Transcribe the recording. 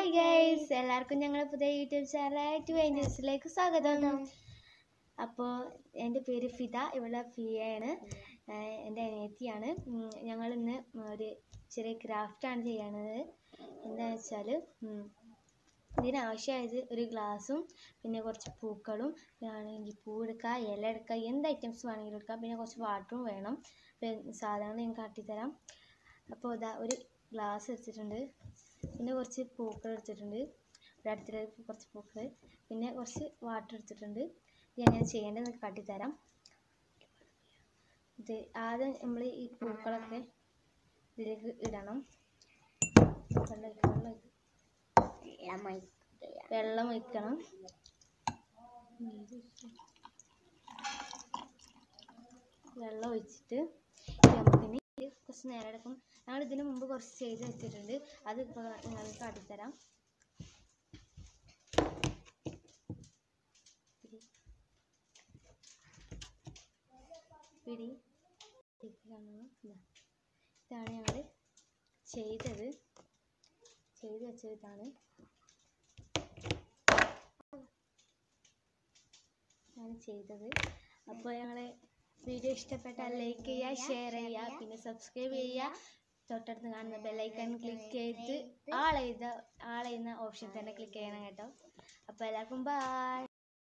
Guys എല്ലാവർക്കും ഞങ്ങളുടെ പുതിയ യൂട്യൂബ് ചാനലായ ടു ഏഞ്ചൽസിലേക്ക് സ്വാഗതം അപ്പോൾ എൻ്റെ പേര് ഫിദ ഇവിടെ ഫിയയാണ് ആഹ് എൻ്റെ അനിയത്തിയാണ് ഞങ്ങൾ ഇന്ന് ഒരു ചെറിയ ക്രാഫ്റ്റാണ് ചെയ്യണത് എന്താണെന്ന് വെച്ചാൽ ഇതിനാവശ്യമായത് ഒരു ഗ്ലാസും പിന്നെ കുറച്ച് പൂക്കളും ആണെങ്കിൽ പൂ എടുക്കുക ഇല എടുക്കുക എന്ത് ഐറ്റംസ് വേണമെങ്കിലും എടുക്കാം പിന്നെ കുറച്ച് വാട്ടറും വേണം പിന്നെ സാധനങ്ങൾ ഞാൻ കാട്ടിത്തരാം അപ്പോൾ ഇതാ ഒരു ഗ്ലാസ് എടുത്തിട്ടുണ്ട് പിന്നെ കുറച്ച് പൂക്കൾ എടുത്തിട്ടുണ്ട് ഇവിടെ അടുത്തിട്ട് കുറച്ച് പൂക്കൾ പിന്നെ കുറച്ച് വാട്ടർ എടുത്തിട്ടുണ്ട് ഇത് എങ്ങനെ ചെയ്യേണ്ടതെന്ന് കാട്ടിത്തരാം ഇത് ആദ്യം നമ്മൾ ഈ പൂക്കളൊക്കെ ഇതിലേക്ക് ഇടണം വെള്ളം ഒഴിക്ക- വെള്ളം ഒഴിക്ക. വെള്ളം ഒഴിക്കണം വെള്ളം ഒഴിച്ചിട്ട് നമുക്കിനി കുറച്ച് നേരം എടുക്കും ഞങ്ങൾ ഇതിന് മുമ്പ് കുറച്ച് ചെയ്ത് വെച്ചിട്ടുണ്ട് അത് ഇപ്പോൾ നിങ്ങൾക്ക് കാട്ടിത്തരാം പിടി. പിടി ഇത് കാണുന്നു. ഇതാ. ഇതാണ് ഞങ്ങൾ ചെയ്തത് ചെയ്ത് വെച്ചത് ഇതാണ് ആണ് ചെയ്തത് അപ്പോൾ ഞങ്ങളെ വീഡിയോ ഇഷ്ടപ്പെട്ടാൽ ലൈക്ക് ചെയ്യുക ഷെയർ ചെയ്യുക പിന്നെ സബ്സ്ക്രൈബ് ചെയ്യുക തൊട്ടടുത്ത് കാണുന്ന ബെല്ലൈക്കൺ ക്ലിക്ക് ചെയ്ത് ആളെഴുത ആളെഴുന്ന ഓപ്ഷൻ തന്നെ ക്ലിക്ക് ചെയ്യണം കേട്ടോ അപ്പോൾ എല്ലാവർക്കും ബൈ